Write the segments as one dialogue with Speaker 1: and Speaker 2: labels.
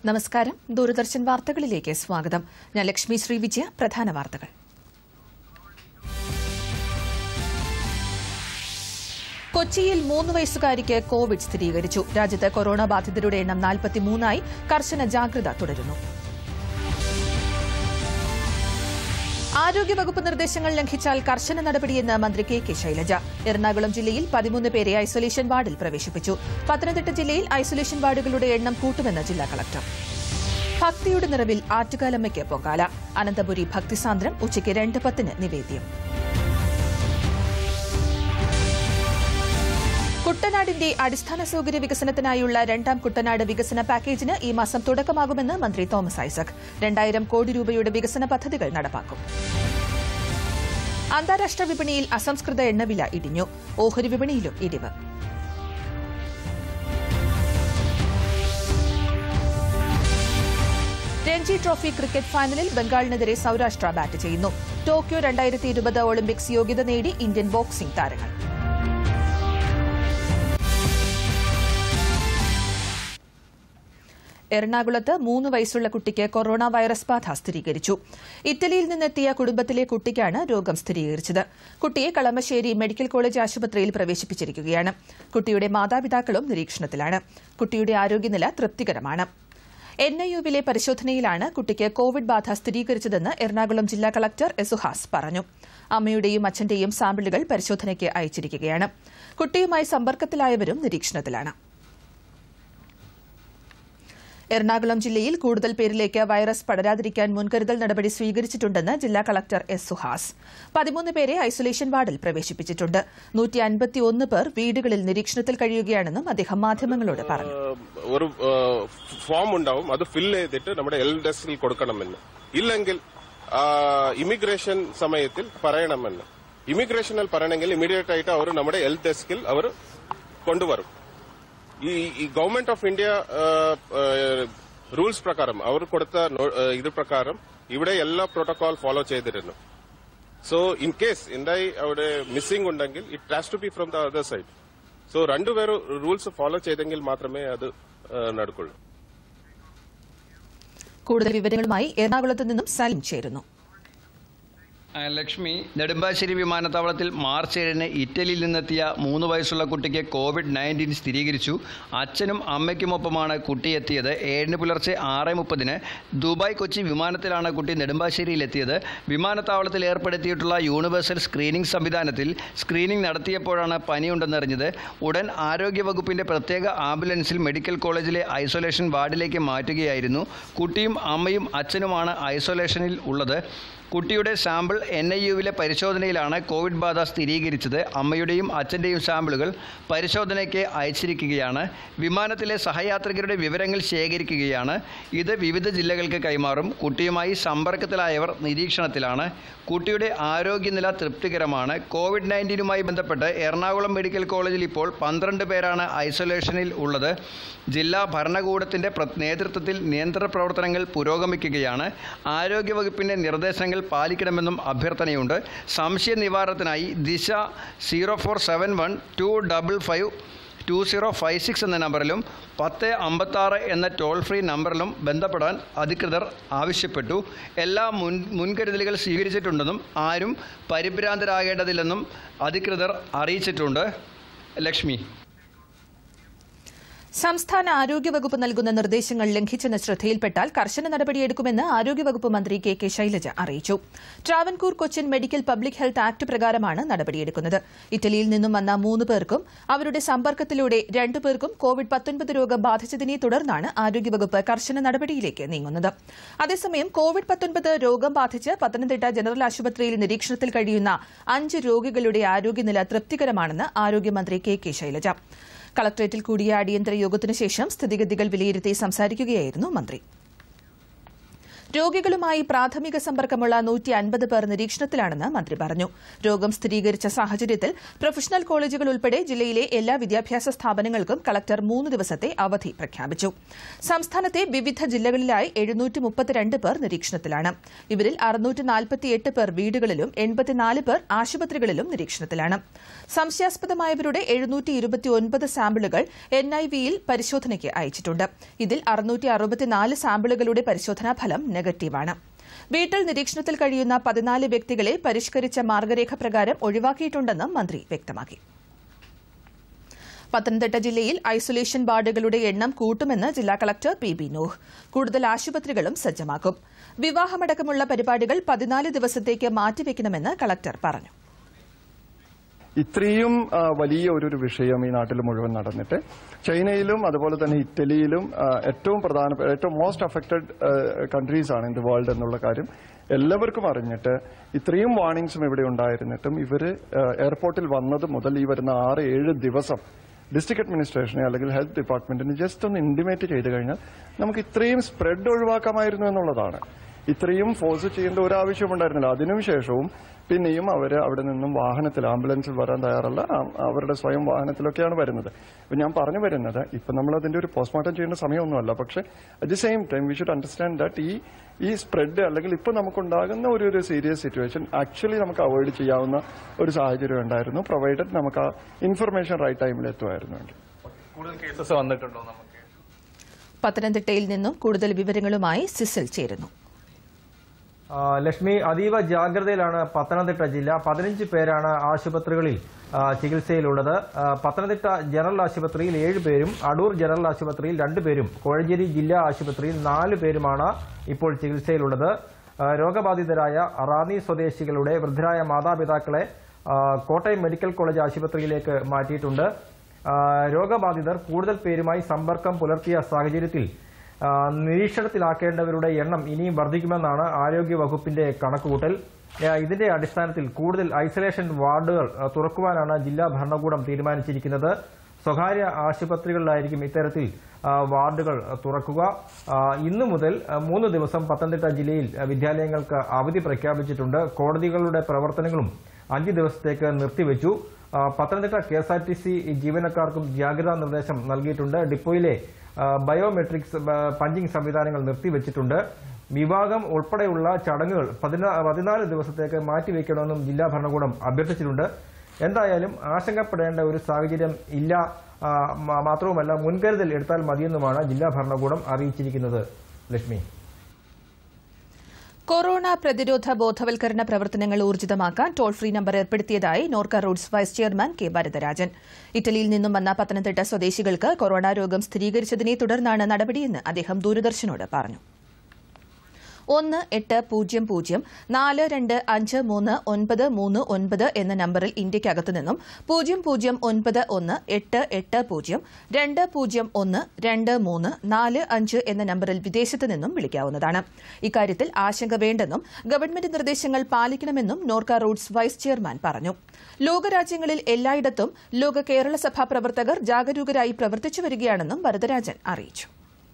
Speaker 1: നമസ്കാരം ദൂരദർശൻ വാർത്തകളിലേക്ക് സ്വാഗതം ഞാൻ ലക്ഷ്മി ശ്രീവിജയ പ്രധാന വാർത്തകൾ കൊച്ചിയിൽ മൂന്ന് വയസ്സുകാരിക്ക് കോവിഡ് സ്ഥിരീകരിച്ചു രാജ്യത്ത് കൊറോണ ബാധിതരുടെ എണ്ണം നാൽപ്പത്തിമൂന്നായി കർശന ജാഗ്രത തുടരുന്നു ആരോഗ്യവകുപ്പ് നിർദ്ദേശങ്ങൾ ലംഘിച്ചാൽ കർശന നടപടിയെന്ന് മന്ത്രി കെ കെ ശൈലജ എറണാകുളം ജില്ലയിൽ പതിമൂന്ന് പേരെ ഐസൊലേഷൻ വാർഡിൽ പ്രവേശിപ്പിച്ചു പത്തനംതിട്ട ജില്ലയിൽ ഐസൊലേഷൻ വാർഡുകളുടെ എണ്ണം കൂട്ടുമെന്ന് ജില്ലാ കളക്ടർ ഭക്തിയുടെ നിറവിൽ ആറ്റുകാലമ്മയ്ക്ക് പൊങ്കാല അനന്തപുരി ഭക്തിസാന്ദ്രം ഉച്ചയ്ക്ക് രണ്ട് പത്തിന് നിവേദ്യം കുട്ടനാടിന്റെ അടിസ്ഥാന സൌകര്യ വികസനത്തിനായുള്ള രണ്ടാം കുട്ടനാട് വികസന പാക്കേജിന് ഈ മാസം തുടക്കമാകുമെന്ന് മന്ത്രി തോമസ് ഐസക് രണ്ടായിരം കോടി രൂപയുടെ വികസന പദ്ധതികൾ നടപ്പാക്കും അന്താരാഷ്ട്ര വിപണിയിൽ അസംസ്കൃത എണ്ണവില ഇടിഞ്ഞു ഓഹരി വിപണിയിലും ഇടിവ് രഞ്ജി ട്രോഫി ക്രിക്കറ്റ് ഫൈനലിൽ ബംഗാളിനെതിരെ സൌരാഷ്ട്ര ബാറ്റ് ചെയ്യുന്നു ടോക്കിയോ രണ്ടായിരത്തി ഇരുപത് ഒളിമ്പിക്സ് യോഗ്യത നേടി ഇന്ത്യൻ ബോക്സിംഗ് താരങ്ങൾ എറണാകുളത്ത് മൂന്ന് വയസ്സുള്ള കുട്ടിക്ക് കൊറോണ വൈറസ് ബാധ സ്ഥിരീകരിച്ചു ഇറ്റലിയിൽ നിന്നെത്തിയ കുടുംബത്തിലെ കുട്ടിക്കാണ് രോഗം സ്ഥിരീകരിച്ചത് കുട്ടിയെ കളമശ്ശേരി മെഡിക്കൽ കോളേജ് ആശുപത്രിയിൽ പ്രവേശിപ്പിച്ചിരിക്കുകയാണ് കുട്ടിയുടെ മാതാപിതാക്കളും നിരീക്ഷണത്തിലാണ് കുട്ടിയുടെ ആരോഗ്യനില തൃപ്തികരമാണ് എൻ ഐ യുവിലെ പരിശോധനയിലാണ് കുട്ടിക്ക് കോവിഡ് ബാധ സ്ഥിരീകരിച്ചതെന്ന് എറണാകുളം ജില്ലാ കളക്ടർ എസുഹാസ് പറഞ്ഞു അമ്മയുടെയും അച്ഛന്റെയും സാമ്പിളുകൾ പരിശോധനയ്ക്ക് അയച്ചിരിക്കുകയാണ് കുട്ടിയുമായി സമ്പർക്കത്തിലായവരും നിരീക്ഷണത്തിലാണ് എറണാകുളം ജില്ലയിൽ കൂടുതൽ പേരിലേക്ക് വൈറസ് പടരാതിരിക്കാൻ മുൻകരുതൽ നടപടി സ്വീകരിച്ചിട്ടുണ്ടെന്ന് ജില്ലാ കളക്ടർ എസ് സുഹാസ് പതിമൂന്ന് പേരെ ഐസൊലേഷൻ വാർഡിൽ പ്രവേശിപ്പിച്ചിട്ടുണ്ട് നൂറ്റി അൻപത്തിയൊന്ന് പേർ വീടുകളിൽ നിരീക്ഷണത്തിൽ കഴിയുകയാണെന്നും അദ്ദേഹം മാധ്യമങ്ങളോട് പറഞ്ഞു
Speaker 2: ഒരു ഫോം ഉണ്ടാവും അത് ഫില്ല് ചെയ്തിട്ട് നമ്മുടെ എൽ ഡെസ്കിൽ കൊടുക്കണമെന്ന് ഇല്ലെങ്കിൽ ഇമിഗ്രേഷൻ സമയത്തിൽ പറയണമെന്ന് ഇമിഗ്രേഷനിൽ പറയണമെങ്കിൽ ഇമീഡിയറ്റ് ആയിട്ട് അവർ നമ്മുടെ എൽ ഡെസ്കിൽ അവർ കൊണ്ടുവരും ഈ ഈ ഗവൺമെന്റ് ഓഫ് ഇന്ത്യ റൂൾസ് പ്രകാരം അവർ കൊടുത്ത നോ- ആ, ഇത് പ്രകാരം ഇവിടെ എല്ലാ പ്രോട്ടോകോൾ ഫോളോ ചെയ്തിരുന്നു സോ ഇൻ കേസ് എന്തായി അവിടെ മിസ്സിംഗ് ഉണ്ടെങ്കിൽ it has to be from the other side so രണ്ടുപേരും റൂൾസ് ഫോളോ ചെയ്തെങ്കിൽ മാത്രമേ അത് ആ, നടക്കുള്ളൂ
Speaker 1: കൂടുതൽ വിവരങ്ങളുമായി എറണാകുളത്ത് നിന്നും സലിം ചേരുന്നു
Speaker 3: ആ, ലക്ഷ്മി നെടുമ്പാശ്ശേരി വിമാനത്താവളത്തിൽ മാർച്ച് ഏഴിന് ഇറ്റലിയിൽ നിന്നെത്തിയ മൂന്ന് വയസ്സുള്ള കുട്ടിക്ക് കോവിഡ് നയൻറ്റീൻ സ്ഥിരീകരിച്ചു അച്ഛനും അമ്മയ്ക്കുമൊപ്പമാണ് കുട്ടി എത്തിയത് ഏഴിന് പുലർച്ചെ ആറ് മുപ്പതിന് ദുബായ് കൊച്ചി വിമാനത്തിലാണ് കുട്ടി നെടുമ്പാശ്ശേരിയിലെത്തിയത് വിമാനത്താവളത്തിൽ ഏർപ്പെടുത്തിയിട്ടുള്ള യൂണിവേഴ്സൽ സ്ക്രീനിംഗ് സംവിധാനത്തിൽ സ്ക്രീനിംഗ് നടത്തിയപ്പോഴാണ് പനിയുണ്ടെന്നറിഞ്ഞത് ഉടൻ ആരോഗ്യവകുപ്പിന്റെ പ്രത്യേക ആംബുലൻസിൽ മെഡിക്കൽ കോളേജിലെ ഐസൊലേഷൻ വാർഡിലേക്ക് മാറ്റുകയായിരുന്നു കുട്ടിയും അമ്മയും അച്ഛനുമാണ് ഐസൊലേഷനിൽ ഉള്ളത് കുട്ടിയുടെ സാമ്പിൾ എൻ ഐ യുവിലെ പരിശോധനയിലാണ് കോവിഡ് ബാധ സ്ഥിരീകരിച്ചത് അമ്മയുടെയും അച്ഛൻ്റെയും സാമ്പിളുകൾ പരിശോധനയ്ക്ക് അയച്ചിരിക്കുകയാണ് വിമാനത്തിലെ സഹയാത്രികരുടെ വിവരങ്ങൾ ശേഖരിക്കുകയാണ് ഇത് വിവിധ ജില്ലകൾക്ക് കൈമാറും കുട്ടിയുമായി സമ്പർക്കത്തിലായവർ നിരീക്ഷണത്തിലാണ് കുട്ടിയുടെ ആരോഗ്യനില തൃപ്തികരമാണ് കോവിഡ് നയൻറ്റീനുമായി ബന്ധപ്പെട്ട് എറണാകുളം മെഡിക്കൽ കോളേജിൽ ഇപ്പോൾ പന്ത്രണ്ട് പേരാണ് ഐസൊലേഷനിൽ ഉള്ളത് ജില്ലാ ഭരണകൂടത്തിൻ്റെ പ്ര- നേതൃത്വത്തിൽ നിയന്ത്രണ പ്രവർത്തനങ്ങൾ പുരോഗമിക്കുകയാണ് ആരോഗ്യവകുപ്പിൻ്റെ നിർദ്ദേശങ്ങൾ പാലിക്കണമെന്നും അഭ്യർത്ഥനയുണ്ട് സംശയ നിവാരണത്തിനായി Disha zero four seven one two double five two zero five six എന്ന നമ്പറിലും പത്ത് അമ്പത്താറ് എന്ന ടോൾ ഫ്രീ നമ്പറിലും ബന്ധപ്പെടാൻ അധികൃതർ ആവശ്യപ്പെട്ടു എല്ലാ മുൻ മുൻകരുതലുകൾ സ്വീകരിച്ചിട്ടുണ്ടെന്നും ആരും പരിഭ്രാന്തരാകേണ്ടതില്ലെന്നും അധികൃതർ അറിയിച്ചിട്ടുണ്ട് ലക്ഷ്മി
Speaker 1: സംസ്ഥാന ആരോഗ്യവകുപ്പ് നൽകുന്ന നിർദ്ദേശങ്ങൾ ലംഘിച്ചെന്ന് ശ്രദ്ധയിൽപ്പെട്ടാൽ കർശന നടപടിയെടുക്കുമെന്ന് ആരോഗ്യവകുപ്പ് മന്ത്രി കെ കെ ശൈലജ അറിയിച്ചു Travancore Cochin medical public health act പ്രകാരമാണ് നടപടിയെടുക്കുന്നത് ഇറ്റലിയിൽ നിന്നും വന്ന മൂന്ന് പേർക്കും അവരുടെ സമ്പർക്കത്തിലൂടെ രണ്ടു പേർക്കും കോവിഡ് പത്തൊൻപത് രോഗം ബാധിച്ചതിനെ തുടർന്നാണ് ആരോഗ്യവകുപ്പ് കർശന നടപടിയിലേക്ക് നീങ്ങുന്നത് അതേസമയം കോവിഡ് പത്തൊൻപത് രോഗം ബാധിച്ച് പത്തനംതിട്ട ജനറൽ ആശുപത്രിയിൽ നിരീക്ഷണത്തിൽ കഴിയുന്ന അഞ്ച് രോഗികളുടെ ആരോഗ്യനില തൃപ്തികരമാണെന്ന് ആരോഗ്യമന്ത്രി കെ കെ ശൈലജ കളക്ടറേറ്റിൽ കൂടിയ അടിയന്തര യോഗത്തിനു ശേഷം സ്ഥിതിഗതികൾ വിലയിരുത്തി സംസാരിക്കുകയായിരുന്നു മന്ത്രി രോഗികളുമായി പ്രാഥമിക സമ്പർക്കമുള്ള നൂറ്റി അൻപത് പേർ നിരീക്ഷണത്തിലാണെന്ന് മന്ത്രി പറഞ്ഞു രോഗം സ്ഥിരീകരിച്ച സാഹചര്യത്തിൽ പ്രൊഫഷണൽ കോളേജുകൾ ഉൾപ്പെടെ ജില്ലയിലെ എല്ലാ വിദ്യാഭ്യാസ സ്ഥാപനങ്ങൾക്കും കളക്ടർ മൂന്ന് ദിവസത്തെ അവധി പ്രഖ്യാപിച്ചു സംസ്ഥാനത്തെ വിവിധ ജില്ലകളിലായി എഴുന്നൂറ്റി മുപ്പത്തിരണ്ട് പേർ നിരീക്ഷണത്തിലാണ് ഇവരിൽ അറുന്നൂറ്റി നാൽപ്പത്തിയെട്ട് പേർ വീടുകളിലും എൺപത്തിനാല് പേർ ആശുപത്രികളിലും നിരീക്ഷണത്തിലാണ് സംശയാസ്പദമായവരുടെ എഴുന്നൂറ്റി ഇരുപത്തിയൊൻപത് സാമ്പിളുകൾ എൻ ഐ വിയിൽ പരിശോധനയ്ക്ക് അയച്ചിട്ടുണ്ട് ഇതിൽ അറുന്നൂറ്റി അറുപത്തിനാല് സാമ്പിളുകളുടെ പരിശോധനാ ഫലം നെഗറ്റീവാണ് വീട്ടിൽ നിരീക്ഷണത്തിൽ കഴിയുന്ന പതിനാല് വ്യക്തികളെ പരിഷ്കരിച്ച മാർഗരേഖ പ്രകാരം ഒഴിവാക്കിയിട്ടുണ്ടെന്നും മന്ത്രി വ്യക്തമാക്കി പത്തനംതിട്ട ജില്ലയിൽ ഐസൊലേഷൻ വാർഡുകളുടെ എണ്ണം കൂട്ടുമെന്ന് ജില്ലാ കളക്ടർ പി ബി നൂഹ് കൂടുതൽ ആശുപത്രികളും സജ്ജമാക്കും വിവാഹമടക്കമുള്ള പരിപാടികൾ പതിനാല് ദിവസത്തേക്ക് മാറ്റിവെക്കണമെന്ന് കളക്ടർ പറഞ്ഞു
Speaker 4: ഇത്രയും ആ, വലിയ ഒരു ഒരു വിഷയം ഈ നാട്ടിൽ മുഴുവൻ നടന്നിട്ട് ചൈനയിലും അതുപോലെ തന്നെ ഇറ്റലിയിലും ആ, ഏറ്റവും പ്രധാനപ്പെട്ട ഏറ്റവും മോസ്റ്റ് അഫക്റ്റഡ് കൺട്രീസ് ആണ് ഇൻ ദി വേൾഡ് എന്നുള്ള കാര്യം എല്ലാവർക്കും അറിഞ്ഞിട്ട് ഇത്രയും വാർണിംഗ്സും ഇവിടെ ഉണ്ടായിരുന്നിട്ടും ഇവർ എയർപോർട്ടിൽ വന്നത് മുതൽ ഈ വരുന്ന ആറ് ഏഴ് ദിവസം ഡിസ്ട്രിക്ട് അഡ്മിനിസ്ട്രേഷനെ അല്ലെങ്കിൽ ഹെൽത്ത് ഡിപ്പാർട്ട്മെന്റിന് ജസ്റ്റ് ഒന്ന് ഇന്റിമേറ്റ് ചെയ്ത് കഴിഞ്ഞാൽ നമുക്ക് ഇത്രയും സ്പ്രെഡ് ഒഴിവാക്കാമായിരുന്നു എന്നുള്ളതാണ് ഇത്രയും ഫോഴ്സ് ചെയ്യേണ്ട ഒരു ആവശ്യമുണ്ടായിരുന്നില്ല അതിനും ശേഷവും പിന്നെയും അവർ അവിടെ നിന്നും വാഹനത്തിൽ ആംബുലൻസിൽ വരാൻ തയ്യാറല്ല ആ- അവരുടെ സ്വയം വാഹനത്തിലൊക്കെയാണ് വരുന്നത് അപ്പൊ ഞാൻ പറഞ്ഞു വരുന്നത് ഇപ്പൊ നമ്മൾ അതിന്റെ ഒരു പോസ്റ്റ്മോർട്ടം ചെയ്യേണ്ട സമയമൊന്നുമല്ല പക്ഷെ at the same time we should understand that ഈ ഈ സ്പ്രെഡ് അല്ലെങ്കിൽ ഇപ്പൊ നമുക്കുണ്ടാകുന്ന ഒരു ഒരു സീരിയസ് സിറ്റുവേഷൻ ആക്ച്വലി നമുക്ക് അവോയ്ഡ് ചെയ്യാവുന്ന ഒരു സാഹചര്യം ഉണ്ടായിരുന്നു പ്രൊവൈഡഡ് നമുക്ക് ആ ഇൻഫർമേഷൻ റൈറ്റ് ടൈമിൽ എത്തുമായിരുന്നു വേണ്ടി
Speaker 5: കൂടുതൽ കേസസ് വന്നിട്ടുണ്ടോ നമുക്ക്
Speaker 1: പത്തനംതിട്ടയിൽ നിന്നും കൂടുതൽ വിവരങ്ങളുമായി സിസിൽ ചേരുന്നു
Speaker 6: ആ, ലക്ഷ്മി അതീവ ജാഗ്രതയിലാണ് പത്തനംതിട്ട ജില്ല പതിനഞ്ച് പേരാണ് ആശുപത്രികളിൽ ആ, ചികിത്സയിലുള്ളത് ആ, പത്തനംതിട്ട ജനറൽ ആശുപത്രിയിൽ ഏഴ് പേരും അടൂർ ജനറൽ ആശുപത്രിയിൽ രണ്ട് പേരും കോഴഞ്ചേരി ജില്ലാ ആശുപത്രിയിൽ നാല് പേരുമാണ് ഇപ്പോൾ ചികിത്സയിലുള്ളത് ആ, രോഗബാധിതരായ റാന്നി സ്വദേശികളുടെ വൃദ്ധരായ മാതാപിതാക്കളെ ആ, കോട്ടയം മെഡിക്കൽ കോളേജ് ആശുപത്രിയിലേക്ക് മാറ്റിയിട്ടുണ്ട് ആ, രോഗബാധിതർ കൂടുതൽ പേരുമായി സമ്പർക്കം പുലർത്തിയ സാഹചര്യത്തിൽ ആ, നിരീക്ഷണത്തിലാക്കേണ്ടവരുടെ എണ്ണം ഇനിയും വർദ്ധിക്കുമെന്നാണ് ആരോഗ്യ വകുപ്പിന്റെ കണക്കുകൂട്ടൽ ആ, ഇതിന്റെ അടിസ്ഥാനത്തിൽ കൂടുതൽ ഐസൊലേഷൻ വാർഡുകൾ ആ, തുറക്കുവാനാണ് ജില്ലാ ഭരണകൂടം തീരുമാനിച്ചിരിക്കുന്നത് സ്വകാര്യ ആശുപത്രികളിലായിരിക്കും ഇത്തരത്തിൽ ആ, വാർഡുകൾ ആ, തുറക്കുക ആ, ഇന്നു മുതൽ ആ, മൂന്ന് ദിവസം പത്തനംതിട്ട ജില്ലയിൽ ആ, വിദ്യാലയങ്ങൾക്ക് അവധി പ്രഖ്യാപിച്ചിട്ടുണ്ട് കോടതികളുടെ പ്രവർത്തനങ്ങളും അഞ്ച് ദിവസത്തേക്ക് നിർത്തിവെച്ചു ആ, Pathanamthitta K S R T C ജീവനക്കാർക്കും ജാഗ്രതാ നിർദ്ദേശം നൽകിയിട്ടുണ്ട് ഡിപ്പോയിലെ ആ, ബയോമെട്രിക്സ് ബ- പഞ്ചിംഗ് സംവിധാനങ്ങൾ നിർത്തിവെച്ചിട്ടുണ്ട് വിവാഹം ഉൾപ്പെടെയുള്ള ചടങ്ങുകൾ പതിനാ- പതിനാല് ദിവസത്തേക്ക് മാറ്റിവെക്കണമെന്നും ജില്ലാ ഭരണകൂടം അഭ്യർത്ഥിച്ചിട്ടുണ്ട് എന്തായാലും ആശങ്കപ്പെടേണ്ട ഒരു സാഹചര്യം ഇല്ല ആ, മ- മാത്രവുമല്ല മുൻകരുതൽ എടുത്താൽ മതിയെന്നുമാണ് ജില്ലാ ഭരണകൂടം അറിയിച്ചിരിക്കുന്നത് ലക്ഷ്മി
Speaker 1: കൊറോണ പ്രതിരോധ ബോധവൽക്കരണ പ്രവർത്തനങ്ങൾ ഊർജിതമാക്കാൻ ടോൾ ഫ്രീ നമ്പർ ഏർപ്പെടുത്തിയതായി Norka roots vice chairman K Bharatharajan ഇറ്റലിയിൽ നിന്നും വന്ന പത്തനംതിട്ട സ്വദേശികൾക്ക് കൊറോണ രോഗം സ്ഥിരീകരിച്ചതിനെ തുടർന്നാണ് നടപടിയെന്ന് അദ്ദേഹം ദൂരദർശനോട് പറഞ്ഞു ഒന്ന് എട്ട് പൂജ്യം പൂജ്യം നാല് രണ്ട് അഞ്ച് മൂന്ന് ഒൻപത് മൂന്ന് ഒൻപത് എന്ന നമ്പറിൽ ഇന്ത്യക്കകത്തു നിന്നും പൂജ്യം പൂജ്യം ഒൻപത് ഒന്ന് എട്ട് എട്ട് പൂജ്യം രണ്ട് പൂജ്യം ഒന്ന് രണ്ട് മൂന്ന് നാല് അഞ്ച് എന്ന നമ്പറിൽ വിദേശത്ത് നിന്നും വിളിക്കാവുന്നതാണ് ഇക്കാര്യത്തിൽ ആശങ്ക വേണ്ടെന്നും ഗവൺമെന്റ് നിർദ്ദേശങ്ങൾ പാലിക്കണമെന്നും നോർക്ക റൂട്ട്സ് വൈസ് ചെയർമാൻ പറഞ്ഞു ലോകരാജ്യങ്ങളിൽ എല്ലായിടത്തും ലോക കേരള സഭാ പ്രവർത്തകർ ജാഗരൂകരായി പ്രവർത്തിച്ചു വരികയാണെന്നും വരദരാജൻ അറിയിച്ചു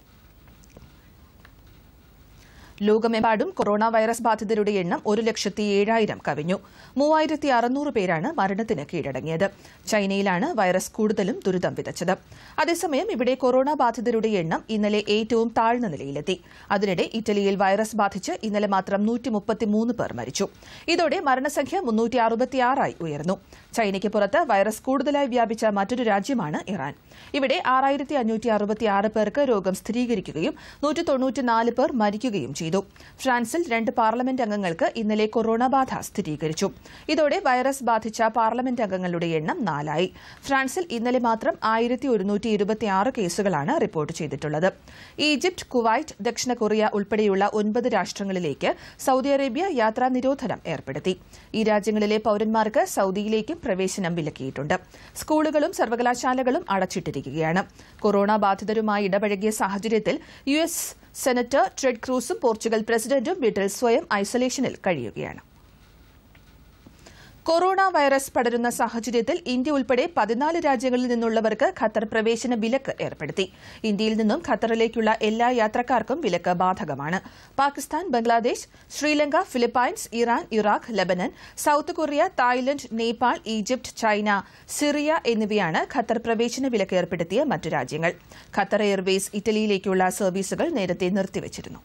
Speaker 1: ലോകമെമ്പാടും കൊറോണ വൈറസ് ബാധിതരുടെ എണ്ണം ഒരു ലക്ഷത്തി ഏഴായിരം കവിഞ്ഞു മൂവായിരത്തി അറുന്നൂറ് പേരാണ് മരണത്തിന് കീഴടങ്ങിയത് ചൈനയിലാണ് വൈറസ് കൂടുതലും ദുരിതം വിതച്ചത് അതേസമയം ഇവിടെ കൊറോണ ബാധിതരുടെ എണ്ണം ഇന്നലെ ഏറ്റവും താഴ്ന്ന നിലയിലെത്തി അതിനിടെ ഇറ്റലിയിൽ വൈറസ് ബാധിച്ച് ഇന്നലെ മാത്രം നൂറ്റി മുപ്പത്തിമൂന്ന് പേർ മരിച്ചു ഇതോടെ മരണസംഖ്യ മുന്നൂറ്റി അറുപത്തിയാറായി ഉയർന്നു ചൈനയ്ക്ക് പുറത്ത് വൈറസ് കൂടുതലായി വ്യാപിച്ച മറ്റൊരു രാജ്യമാണ് ഇറാൻ ഇവിടെ ആറായിരത്തി അഞ്ഞൂറ്റി അറുപത്തിയാറ് പേർക്ക് രോഗം സ്ഥിരീകരിക്കുകയും നൂറ്റി തൊണ്ണൂറ്റിനാല് പേർ മരിക്കുകയും ചെയ്തു ഫ്രാൻസിൽ രണ്ട് പാർലമെന്റ് അംഗങ്ങൾക്ക് ഇന്നലെ കൊറോണ ബാധ സ്ഥിരീകരിച്ചു ഇതോടെ വൈറസ് ബാധിച്ച പാർലമെന്റ് അംഗങ്ങളുടെ എണ്ണം നാലായി ഫ്രാൻസിൽ ഇന്നലെ മാത്രം ആയിരത്തി ഒരുന്നൂറ്റി ഇരുപത്തിയാറ് കേസുകളാണ് റിപ്പോർട്ട് ചെയ്തിട്ടുള്ളത് ഈജിപ്ത് കുവൈറ്റ് ദക്ഷിണ കൊറിയ ഉൾപ്പെടെയുള്ള ഒൻപത് രാഷ്ട്രങ്ങളിലേക്ക് സൌദി അറേബ്യ യാത്രാ നിരോധനം ഏർപ്പെടുത്തി ഈ രാജ്യങ്ങളിലെ പൌരന്മാർക്ക് സൌദിയിലേക്കും പ്രവേശനം വിലക്കിയിട്ടുണ്ട് സ്കൂളുകളും സർവകലാശാലകളും അടച്ചിട്ടിരിക്കുകയാണ് കൊറോണ ബാധിതരുമായി ഇടപഴകിയ സാഹചര്യത്തിൽ യു എസ് സെനറ്റർ ട്രെഡ് ക്രൂസും പോർച്ചുഗൽ പ്രസിഡന്റും വീട്ടിൽ സ്വയം ഐസൊലേഷനിൽ കഴിയുകയാണ് കൊറോണ വൈറസ് പടരുന്ന സാഹചര്യത്തിൽ ഇന്ത്യ ഉൾപ്പെടെ പതിനാല് രാജ്യങ്ങളിൽ നിന്നുള്ളവർക്ക് ഖത്തർ പ്രവേശന വിലക്ക് ഏർപ്പെടുത്തി ഇന്ത്യയിൽ നിന്നും ഖത്തറിലേക്കുള്ള എല്ലാ യാത്രക്കാർക്കും വിലക്ക് ബാധകമാണ് Pakistan Bangladesh Sri Lanka Philippines Iran Iraq Lebanon South Korea Thailand Nepal Egypt China Syria എന്നിവയാണ് ഖത്തർ പ്രവേശന വിലക്ക് ഏർപ്പെടുത്തിയ മറ്റ് രാജ്യങ്ങൾ ഖത്തർ എയർവേസ് ഇറ്റലിയിലേക്കുള്ള സർവീസുകൾ നേരത്തെ നിർത്തിവച്ചിരുന്നു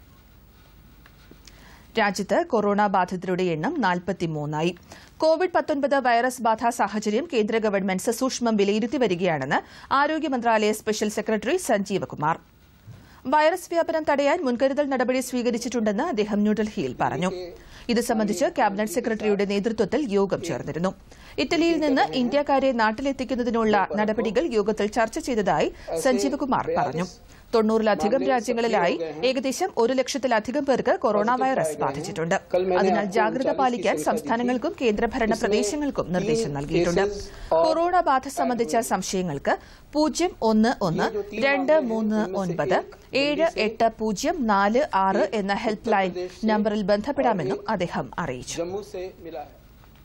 Speaker 1: രാജ്യത്ത് കൊറോണ ബാധിതരുടെ എണ്ണം നാൽപ്പത്തിമൂന്നായി കോവിഡ് പത്തൊൻപത് വൈറസ് ബാധാ സാഹചര്യം കേന്ദ്ര ഗവൺമെന്റ് സസൂക്ഷ്മം വിലയിരുത്തി വരികയാണെന്ന് ആരോഗ്യ മന്ത്രാലയ special secretary Sanjeeva Kumar virus വ്യാപനം തടയാൻ മുൻകരുതൽ നടപടി സ്വീകരിച്ചിട്ടുണ്ടെന്ന് അദ്ദേഹം ന്യൂഡൽഹിയിൽ പറഞ്ഞു ഇത് സംബന്ധിച്ച് ക്യാബിനറ്റ് സെക്രട്ടറിയുടെ നേതൃത്വത്തിൽ യോഗം ചേർന്നിരുന്നു ഇറ്റലിയിൽ നിന്ന് ഇന്ത്യക്കാരെ നാട്ടിലെത്തിക്കുന്നതിനുള്ള നടപടികൾ യോഗത്തിൽ ചർച്ച ചെയ്തതായി സഞ്ജീവകുമാർ പറഞ്ഞു തൊണ്ണൂറിലധികം രാജ്യങ്ങളിലായി ഏകദേശം ഒരു ലക്ഷത്തിലധികം പേർക്ക് കൊറോണ വൈറസ് ബാധിച്ചിട്ടുണ്ട് അതിനാൽ ജാഗ്രത പാലിക്കാൻ സംസ്ഥാനങ്ങൾക്കും കേന്ദ്രഭരണ പ്രദേശങ്ങൾക്കും നിർദ്ദേശം നൽകിയിട്ടുണ്ട് കൊറോണ ബാധ സംബന്ധിച്ച സംശയങ്ങൾക്ക് പൂജ്യം ഒന്ന് ഒന്ന് രണ്ട് മൂന്ന് ഒൻപത് ഏഴ് എട്ട് പൂജ്യം നാല് ആറ് എന്ന ഹെൽപ്പ് ലൈൻ നമ്പറിൽ ബന്ധപ്പെടാമെന്നും അദ്ദേഹം അറിയിച്ചു
Speaker 7: जम्मू से मिला है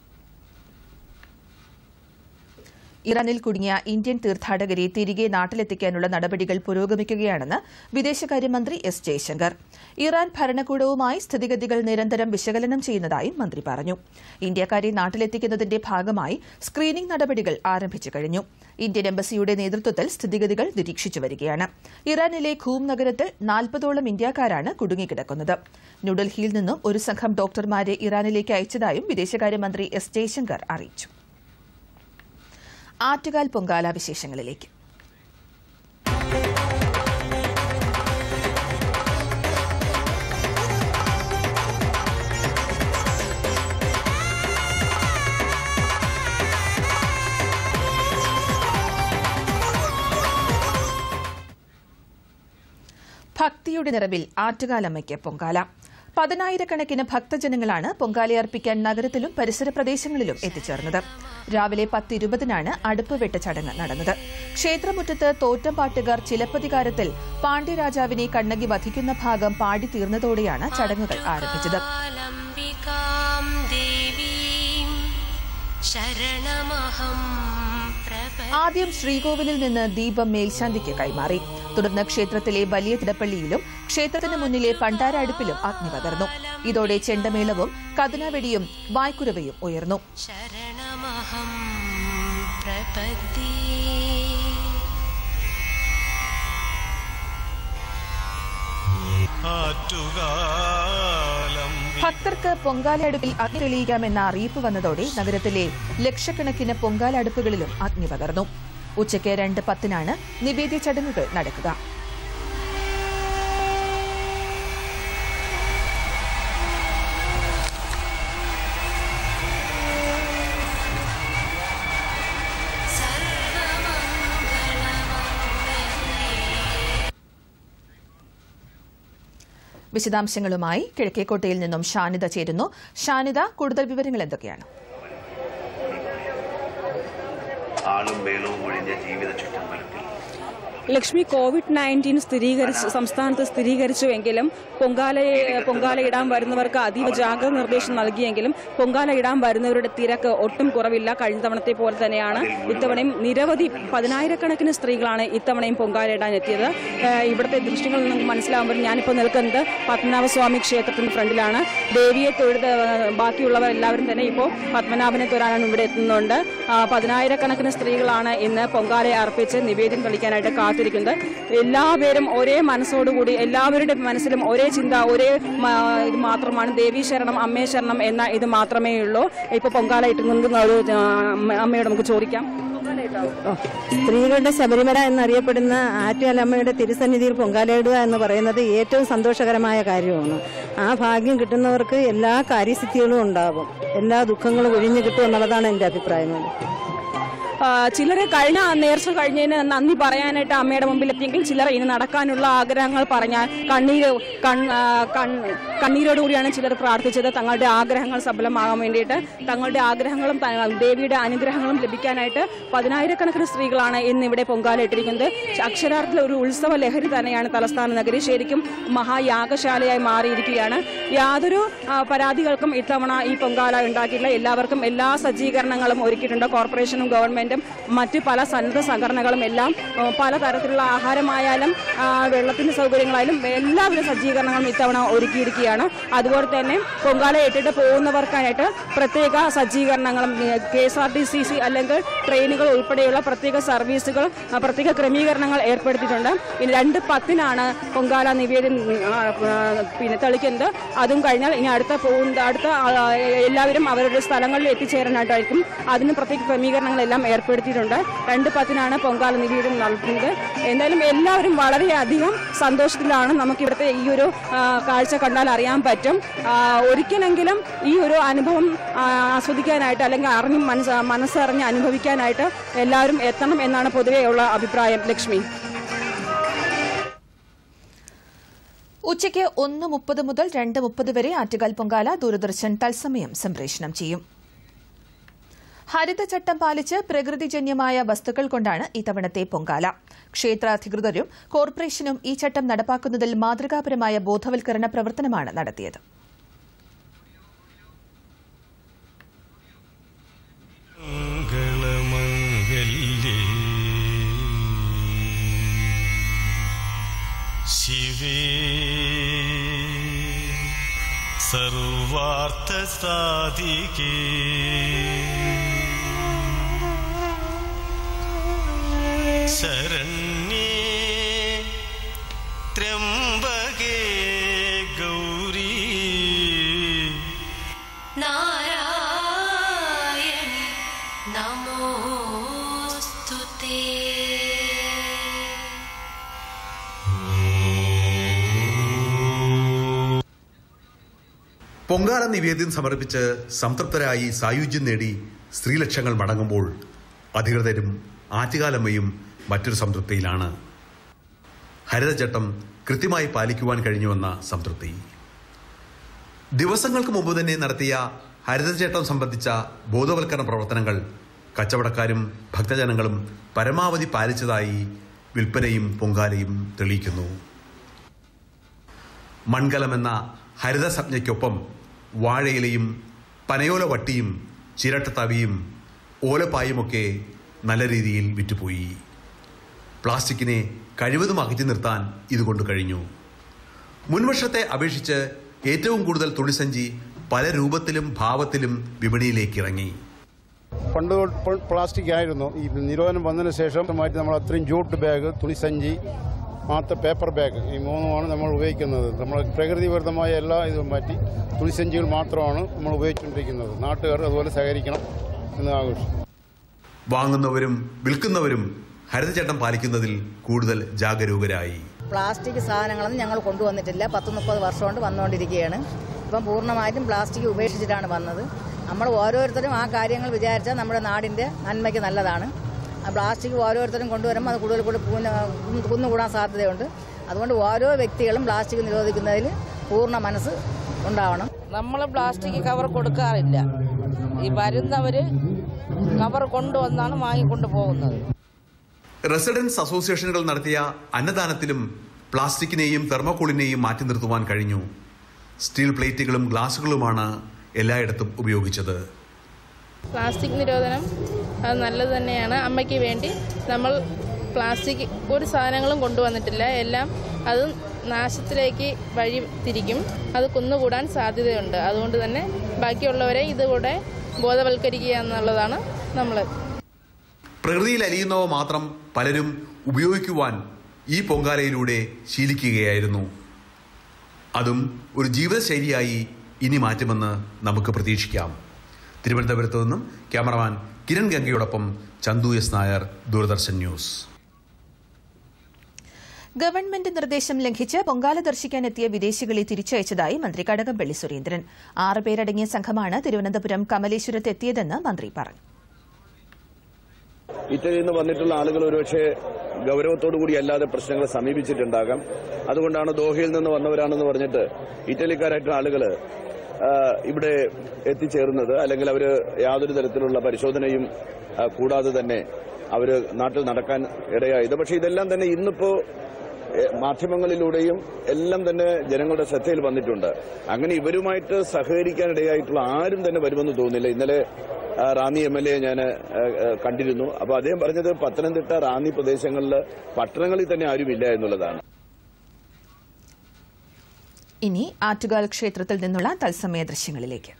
Speaker 1: ഇറാനിൽ കുടുങ്ങിയ ഇന്ത്യൻ തീർത്ഥാടകരെ തിരികെ നാട്ടിലെത്തിക്കാനുള്ള നടപടികൾ പുരോഗമിക്കുകയാണെന്ന് വിദേശകാര്യമന്ത്രി എസ് ജയശങ്കർ ഇറാൻ ഭരണകൂടവുമായി സ്ഥിതിഗതികൾ നിരന്തരം വിശകലനം ചെയ്യുന്നതായും മന്ത്രി പറഞ്ഞു ഇന്ത്യക്കാരെ നാട്ടിലെത്തിക്കുന്നതിന്റെ ഭാഗമായി സ്ക്രീനിംഗ് നടപടികൾ ആരംഭിച്ചു കഴിഞ്ഞു ഇന്ത്യൻ എംബസിയുടെ നേതൃത്വത്തിൽ സ്ഥിതിഗതികൾ നിരീക്ഷിച്ചു വരികയാണ് ഇറാനിലെ ഖൂം നഗരത്തിൽ നാൽപ്പതോളം ഇന്ത്യക്കാരാണ് കുടുങ്ങിക്കിടക്കുന്നത് ന്യൂഡൽഹിയിൽ നിന്നും ഒരു സംഘം ഡോക്ടർമാരെ ഇറാനിലേക്ക് അയച്ചതായും വിദേശകാര്യമന്ത്രി എസ് ജയശങ്കർ അറിയിച്ചു ആറ്റുകാൽ പൊങ്കാല വിശേഷങ്ങളിലേക്ക് ഭക്തിയുടെ നിറവിൽ ആറ്റുകാലമ്മയ്ക്ക് പൊങ്കാല പതിനായിരക്കണക്കിന് ഭക്തജനങ്ങളാണ് പൊങ്കാലയർപ്പിക്കാൻ നഗരത്തിലും പരിസര പ്രദേശങ്ങളിലും എത്തിച്ചേർന്നത് രാവിലെ പത്തിരുപതിനാണ് അടുപ്പ് വെട്ട് ചടങ്ങ് നടന്നത് ക്ഷേത്രമുറ്റത്ത് തോറ്റംപാട്ടുകാർ ചിലപ്പതികാരത്തിൽ പാണ്ഡ്യരാജാവിനെ കണ്ണകി വധിക്കുന്ന ഭാഗം പാടി തീർന്നതോടെയാണ് ചടങ്ങുകൾ ആരംഭിച്ചത്
Speaker 8: കാലംബികാം ദേവീം ശരണമഹം പ്രപ
Speaker 1: ആദ്യം ശ്രീകോവിലിൽ നിന്ന് ദീപം മേൽശാന്തിക്ക് കൈമാറി തുടർന്ന് ക്ഷേത്രത്തിലെ വലിയ തിടപ്പള്ളിയിലും ക്ഷേത്രത്തിന് മുന്നിലെ പണ്ടാര അടുപ്പിലും അഗ്നി പകർന്നു ഇതോടെ ചെണ്ടമേളവും കതിനവെടിയും വായ്ക്കുരവയും ഉയർന്നു
Speaker 8: ശരണമഹം പ്രപദ്യേ
Speaker 9: ആറ്റുകാലം
Speaker 1: ഭക്തർക്ക് പൊങ്കാല അടുപ്പിൽ അഗ്നി തെളിയിക്കാമെന്ന അറിയിപ്പ് വന്നതോടെ നഗരത്തിലെ ലക്ഷക്കണക്കിന് പൊങ്കാല അടുപ്പുകളിലും അഗ്നി പകർന്നു ഉച്ചയ്ക്ക് രണ്ട് പത്തിനാണ് നിവേദ്യ ചടങ്ങുകൾ നടക്കുക വിശദാംശങ്ങളുമായി കിഴക്കേക്കോട്ടയിൽ നിന്നും ഷാനിദ ചേരുന്നു ഷാനിദ കൂടുതൽ വിവരങ്ങൾ എന്തൊക്കെയാണ്
Speaker 10: ആളും മേളവും ഒഴിഞ്ഞ ജീവിത ചുറ്റമ്പലത്തിൽ
Speaker 11: ലക്ഷ്മി കോവിഡ് നയൻറ്റീൻ സ്ഥിരീകരിച്ച് സംസ്ഥാനത്ത് സ്ഥിരീകരിച്ചുവെങ്കിലും പൊങ്കാലയെ പൊങ്കാല ഇടാൻ വരുന്നവർക്ക് അതീവ ജാഗ്രത നിർദ്ദേശം നൽകിയെങ്കിലും പൊങ്കാല ഇടാൻ വരുന്നവരുടെ തിരക്ക് ഒട്ടും കുറവില്ല കഴിഞ്ഞ തവണത്തെ പോലെ തന്നെയാണ് ഇത്തവണയും നിരവധി പതിനായിരക്കണക്കിന് സ്ത്രീകളാണ് ഇത്തവണയും പൊങ്കാല ഇടാൻ എത്തിയത് ഏഹ് ഇവിടുത്തെ ദൃശ്യങ്ങളിൽ നിന്ന് മനസ്സിലാകുമ്പോൾ ഞാനിപ്പോൾ നിൽക്കുന്നത് പത്മനാഭസ്വാമി ക്ഷേത്രത്തിന് ഫ്രണ്ടിലാണ് ദേവിയെ തൊഴുത് ഏഹ് ബാക്കിയുള്ളവർ എല്ലാവരും തന്നെ ഇപ്പോൾ പത്മനാഭനെ തൊഴാനാണ് ഇവിടെ എത്തുന്നുണ്ട് ആ, പതിനായിരക്കണക്കിന് സ്ത്രീകളാണ് ഇന്ന് പൊങ്കാല അർപ്പിച്ച് നിവേദ്യം കളിക്കാനായിട്ട് കാത്തിരിക്കുന്നത് എല്ലാവരും ഒരേ മനസ്സോടുകൂടി എല്ലാവരുടെ മനസ്സിലും ഒരേ ചിന്ത ഒരേ മ- ഇത് മാത്രമാണ് ദേവീ ശരണം അമ്മേ ശരണം എന്ന ഇത് മാത്രമേ ഉള്ളൂ ഇപ്പൊ പൊങ്കാല ഇട്ടുന്ന ഒരു ആ, അമ്മ- അമ്മയോട് നമുക്ക് ചോദിക്കാം
Speaker 12: സ്ത്രീകളുടെ ശബരിമല എന്നറിയപ്പെടുന്ന ആറ്റുകാലമ്മയുടെ തിരുസന്നിധിയിൽ പൊങ്കാലയിടുക എന്ന് പറയുന്നത് ഏറ്റവും സന്തോഷകരമായ കാര്യമാണ് ആ ഭാഗ്യം കിട്ടുന്നവർക്ക് എല്ലാ കാര്യസിദ്ധികളും ഉണ്ടാകും എല്ലാ ദുഃഖങ്ങളും ഒഴിഞ്ഞു കിട്ടും എന്നുള്ളതാണ് എൻ്റെ അഭിപ്രായം
Speaker 11: ആ, ചിലരെ കഴിഞ്ഞ നേർച്ച കഴിഞ്ഞതിന് നന്ദി പറയാനായിട്ട് അമ്മയുടെ മുമ്പിൽ എത്തിയെങ്കിൽ ചിലർ ഇനി നടക്കാനുള്ള ആഗ്രഹങ്ങൾ പറഞ്ഞാൽ കണ്ണീര് കൺ- ആ, കൺ- കണ്ണീരോടുകൂടിയാണ് ചിലർ പ്രാർത്ഥിച്ചത് തങ്ങളുടെ ആഗ്രഹങ്ങൾ സഫലമാകാൻ വേണ്ടിയിട്ട് തങ്ങളുടെ ആഗ്രഹങ്ങളും ത- ദേവിയുടെ അനുഗ്രഹങ്ങളും ലഭിക്കാനായിട്ട് പതിനായിരക്കണക്കിന് സ്ത്രീകളാണ് ഇന്ന് ഇവിടെ പൊങ്കാല ഇട്ടിരിക്കുന്നത് അക്ഷരാർത്ഥത്തിൽ ഒരു ഉത്സവ ലഹരി തന്നെയാണ് തലസ്ഥാന നഗരി ശരിക്കും മഹായാഗശാലയായി മാറിയിരിക്കുകയാണ് യാതൊരു ആ, പരാതികൾക്കും ഇത്തവണ ഈ പൊങ്കാല ഉണ്ടാക്കിയില്ല എല്ലാവർക്കും എല്ലാ സജ്ജീകരണങ്ങളും ഒരുക്കിയിട്ടുണ്ട് കോർപ്പറേഷനും ഗവൺമെന്റും മറ്റ് പല സന്നദ്ധ സംഘടനകളും എല്ലാം ആ, പലതരത്തിലുള്ള ആഹാരമായാലും ആ, വെള്ളത്തിന്റെ സൗകര്യങ്ങളായാലും എല്ലാവിധ സജ്ജീകരണങ്ങളും ഇത്തവണ ഒരുക്കിയിരിക്കുകയാണ് അതുപോലെ തന്നെ പൊങ്കാല ഇട്ടിട്ട് പോകുന്നവർക്കായിട്ട് പ്രത്യേക സജ്ജീകരണങ്ങളും K S R T C C അല്ലെങ്കിൽ ട്രെയിനുകൾ ഉൾപ്പെടെയുള്ള പ്രത്യേക സർവീസുകൾ ആ, പ്രത്യേക ക്രമീകരണങ്ങൾ ഏർപ്പെടുത്തിയിട്ടുണ്ട് ഇനി രണ്ട് പത്തിനാണ് പൊങ്കാല നിവേദ്യം ആ, ആ, പിന്നെ തെളിക്കുന്നത് അതും കഴിഞ്ഞാൽ ഇനി അടുത്ത പോകുന്ന അടുത്ത ആ, എല്ലാവരും അവരുടെ സ്ഥലങ്ങളിൽ എത്തിച്ചേരാനായിട്ടായിരിക്കും അതിന് പ്രത്യേക ക്രമീകരണങ്ങളെല്ലാം ഏർപ്പെടുത്തിയിട്ടുണ്ട് രണ്ട് പത്തിനാണ് പൊങ്കാല നിവേദ്യം നടത്തുന്നത് എന്തായാലും എല്ലാവരും വളരെയധികം സന്തോഷത്തിലാണ് നമുക്ക് ഇവിടുത്തെ ഈ ഒരു ആ, കാഴ്ച കണ്ടാൽ അറിയാൻ പറ്റും ആ, ഒരിക്കലെങ്കിലും ഈ ഒരു അനുഭവം ആ, ആസ്വദിക്കാനായിട്ട് അല്ലെങ്കിൽ അറിഞ്ഞ് മനസ്സ് മനസ്സറിഞ്ഞ് അനുഭവിക്കാനായിട്ട് എല്ലാവരും എത്തണം എന്നാണ് പൊതുവെയുള്ള അഭിപ്രായം ലക്ഷ്മി
Speaker 1: ഉച്ചയ്ക്ക് ഒന്ന് മുപ്പത് മുതൽ രണ്ട് മുപ്പത് വരെ ആറ്റുകാൽ പൊങ്കാല ദൂരദർശൻ തത്സമയം സംപ്രേഷണം ചെയ്യും ഹരിതചട്ടം പാലിച്ച് പ്രകൃതിജന്യമായ വസ്തുക്കൾ കൊണ്ടാണ് ഇത്തവണത്തെ പൊങ്കാല ക്ഷേത്രാധികൃതരും കോർപ്പറേഷനും ഈ ചട്ടം നടപ്പാക്കുന്നതിൽ മാതൃകാപരമായ ബോധവൽക്കരണ പ്രവർത്തനമാണ് നടത്തിയത്
Speaker 7: മംഗളമംഗല്യേ ശിവേ സർവാർത്ഥസാധികേ ശരണ്യേ ത്രയംബകേ ഗൗരീ
Speaker 8: നാരായണി നമോസ്തു
Speaker 9: പൊങ്കാല നിവേദ്യം സമർപ്പിച്ച് സംതൃപ്തരായി സായുജ്യം നേടി സ്ത്രീലക്ഷങ്ങൾ മടങ്ങുമ്പോൾ അധികൃതരും ആറ്റുകാലമ്മയും മറ്റൊരു സംതൃപ്തിയിലാണ് ഹരിതചട്ടം കൃത്യമായി പാലിക്കുവാൻ കഴിഞ്ഞുവെന്ന സംതൃപ്തി ദിവസങ്ങൾക്ക് മുമ്പ് തന്നെ നടത്തിയ ഹരിതചട്ടം സംബന്ധിച്ച ബോധവൽക്കരണ പ്രവർത്തനങ്ങൾ കച്ചവടക്കാരും ഭക്തജനങ്ങളും പരമാവധി പാലിച്ചതായി വിൽപ്പനയും പൊങ്കാലയും തെളിയിക്കുന്നു മൺകലമെന്ന ഹരിത സംജ്ഞയ്ക്കൊപ്പം വാഴയിലയും പനയോല വട്ടിയും ചിരട്ടത്തവിയും ഓലപ്പായുമൊക്കെ നല്ല രീതിയിൽ വിറ്റുപോയി പ്ലാസ്റ്റിക്കിനെ കഴിവതും അകറ്റി നിർത്താൻ ഇതുകൊണ്ട് കഴിഞ്ഞു മുൻവർഷത്തെ അപേക്ഷിച്ച് ഏറ്റവും കൂടുതൽ തുണിസഞ്ചി പല രൂപത്തിലും ഭാവത്തിലും വിപണിയിലേക്ക് ഇറങ്ങി
Speaker 13: പണ്ട് തൊട്ട് പ്ലാസ്റ്റിക് ആയിരുന്നു ഈ നിരോധനം വന്നതിന് ശേഷം മാറ്റി നമ്മൾ അത്രയും ജൂട്ട് ബാഗ് തുണിസഞ്ചി മാത്രം പേപ്പർ ബാഗ് ഈ മൂന്നുമാണ് നമ്മൾ ഉപയോഗിക്കുന്നത് നമ്മൾ പ്രകൃതിവിരുദ്ധമായ എല്ലാ ഇതും മാറ്റി തുണിസഞ്ചികൾ മാത്രമാണ് നമ്മൾ ഉപയോഗിച്ചുകൊണ്ടിരിക്കുന്നത് നാട്ടുകാർ അതുപോലെ സഹകരിക്കണം എന്ന് ആഘോഷം
Speaker 9: വാങ്ങുന്നവരും വിൽക്കുന്നവരും ഹരിതചട്ടം പാലിക്കുന്നതിൽ കൂടുതൽ ജാഗരൂകരായി
Speaker 14: പ്ലാസ്റ്റിക് സാധനങ്ങളൊന്നും ഞങ്ങൾ കൊണ്ടുവന്നിട്ടില്ല പത്ത് മുപ്പത് വർഷം കൊണ്ട് വന്നുകൊണ്ടിരിക്കുകയാണ് ഇപ്പം പൂർണ്ണമായിട്ടും പ്ലാസ്റ്റിക് ഉപേക്ഷിച്ചിട്ടാണ് വന്നത് നമ്മൾ ഓരോരുത്തരും ആ കാര്യങ്ങൾ വിചാരിച്ചാൽ നമ്മുടെ നാടിൻ്റെ നന്മയ്ക്ക് നല്ലതാണ് ആ പ്ലാസ്റ്റിക് ഓരോരുത്തരും കൊണ്ടുവരുമ്പോൾ അത് കൂടുതൽ കൂടുതൽ പൂന്ന- കുന്നുകൂടാൻ സാധ്യതയുണ്ട് അതുകൊണ്ട് ഓരോ വ്യക്തികളും പ്ലാസ്റ്റിക് നിരോധിക്കുന്നതിൽ പൂർണ്ണ മനസ്സ് ഉണ്ടാവണം
Speaker 15: നമ്മൾ പ്ലാസ്റ്റിക് കവർ കൊടുക്കാറില്ല ഈ വരുന്നവര് കവർ കൊണ്ടുവന്നാണ് വാങ്ങിക്കൊണ്ട് പോകുന്നത്
Speaker 9: റെസിഡൻസ് അസോസിയേഷനുകൾ നടത്തിയ അന്നദാനത്തിലും പ്ലാസ്റ്റിക്കിനെയും തെർമോക്കോളിനെയും മാറ്റി നിർത്തുവാൻ കഴിഞ്ഞു സ്റ്റീൽ പ്ലേറ്റുകളും ഗ്ലാസുകളുമാണ് എല്ലായിടത്തും ഉപയോഗിച്ചത്
Speaker 16: പ്ലാസ്റ്റിക് നിരോധനം അത് നല്ലത് തന്നെയാണ് അമ്മയ്ക്ക് വേണ്ടി നമ്മൾ പ്ലാസ്റ്റിക് ഒരു സാധനങ്ങളും കൊണ്ടുവന്നിട്ടില്ല എല്ലാം അത് നാശത്തിലേക്ക് വഴി തിരിക്കും അത് കുന്നുകൂടാൻ സാധ്യതയുണ്ട് അതുകൊണ്ട് തന്നെ ബാക്കിയുള്ളവരെ ഇതുകൂടെ ബോധവൽക്കരിക്കുക എന്നുള്ളതാണ് നമ്മൾ
Speaker 9: പ്രകൃതിയിൽ അലിയുന്നവ മാത്രം പലരും ഉപയോഗിക്കുവാൻ ഈ പൊങ്കാലയിലൂടെ ശീലിക്കുകയായിരുന്നു അതും ഒരു ജീവിതശൈലിയായി ഇനി മാറ്റുമെന്ന് നമുക്ക് പ്രതീക്ഷിക്കാം തിരുവനന്തപുരത്ത് നിന്നും ക്യാമറമാൻ കിരൺ ഗംഗയോടൊപ്പം Chandu S Nair Doordarshan news
Speaker 1: government നിർദ്ദേശം ലംഘിച്ച് പൊങ്കാല ദർശിക്കാനെത്തിയ വിദേശികളെ തിരിച്ചയച്ചതായി മന്ത്രി കടകംപള്ളി സുരേന്ദ്രൻ ആറ് പേരടങ്ങിയ സംഘമാണ് തിരുവനന്തപുരം കമലേശ്വരത്ത് എത്തിയതെന്ന് മന്ത്രി പറഞ്ഞു
Speaker 17: ഇറ്റലിയിൽ നിന്ന് വന്നിട്ടുള്ള ആളുകൾ ഒരുപക്ഷെ ഗൗരവത്തോടു കൂടി അല്ലാതെ പ്രശ്നങ്ങൾ സമീപിച്ചിട്ടുണ്ടാകാം അതുകൊണ്ടാണ് ദോഹയിൽ നിന്ന് വന്നവരാണെന്ന് പറഞ്ഞിട്ട് ഇറ്റലിക്കാരായിട്ടുള്ള ആളുകൾ ഇവിടെ എത്തിച്ചേർന്നത് അല്ലെങ്കിൽ അവർ യാതൊരു തരത്തിലുള്ള പരിശോധനയും ആ, കൂടാതെ തന്നെ അവർ നാട്ടിൽ നടക്കാൻ ഇടയായത് പക്ഷേ ഇതെല്ലാം തന്നെ ഇന്നിപ്പോ എ, മാധ്യമങ്ങളിലൂടെയും എല്ലാം തന്നെ ജനങ്ങളുടെ ശ്രദ്ധയിൽ വന്നിട്ടുണ്ട് അങ്ങനെ ഇവരുമായിട്ട് സഹകരിക്കാൻ ഇടയായിട്ടുള്ള ആരും തന്നെ വരുമെന്ന് തോന്നുന്നില്ല ഇന്നലെ ആ, റാന്നി എം എൽ എ ഞാൻ കണ്ടിരുന്നു അപ്പോൾ അദ്ദേഹം പറഞ്ഞത് പത്തനംതിട്ട റാന്നി പ്രദേശങ്ങളിൽ പട്ടണങ്ങളിൽ തന്നെ ആരുമില്ല എന്നുള്ളതാണ്
Speaker 1: ഇനി ആറ്റുകാൽ ക്ഷേത്രത്തിൽ നിന്നുള്ള തത്സമയ ദൃശ്യങ്ങളിലേക്ക്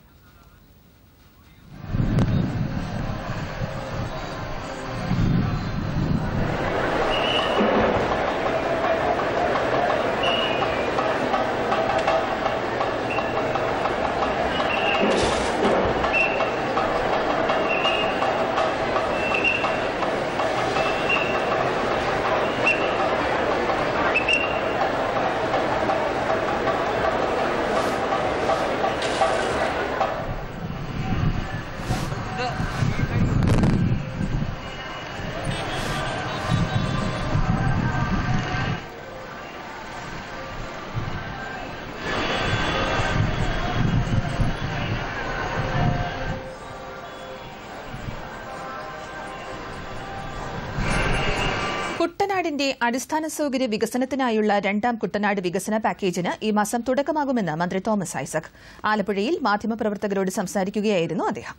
Speaker 1: കുട്ടനാടിന്റെ അടിസ്ഥാന സൌകര്യ വികസനത്തിനായുള്ള രണ്ടാം കുട്ടനാട് വികസന പാക്കേജിന് ഈ മാസം തുടക്കമാകുമെന്ന് മന്ത്രി തോമസ് ഐസക് ആലപ്പുഴയിൽ മാധ്യമപ്രവർത്തകരോട് സംസാരിക്കുകയായിരുന്നു അദ്ദേഹം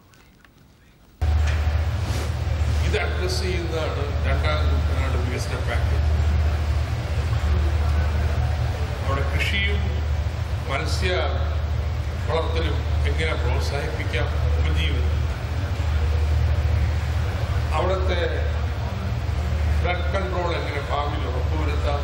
Speaker 18: ഇത് അഡ്രസ് ചെയ്യുന്നതാണ് രണ്ടാം കുട്ടനാട് വികസന പാക്കേജ് അവിടെ കൃഷിയും മത്സ്യ വളർത്തലും എങ്ങനെ പ്രോത്സാഹിപ്പിക്കാം ഉപജീവനം അവിടുത്തെ ഫ്ലഡ് കൺട്രോൾ എങ്ങനെ ഭാവിയിൽ ഉറപ്പുവരുത്താം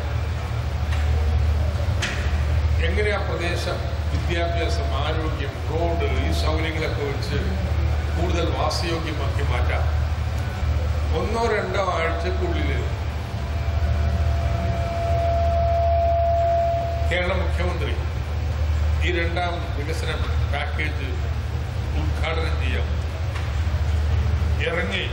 Speaker 18: എങ്ങനെ ആ പ്രദേശം വിദ്യാഭ്യാസം ആരോഗ്യം റോഡ് ഈ സൗകര്യങ്ങളൊക്കെ വെച്ച് കൂടുതൽ വാസയോഗ്യമാക്കി മാറ്റാം ഒന്നോ രണ്ടോ ആഴ്ചക്കുള്ളിൽ കേരള മുഖ്യമന്ത്രി ഈ രണ്ടാം വികസന പാക്കേജ് ഉദ്ഘാടനം ചെയ്യാം ഇറങ്ങി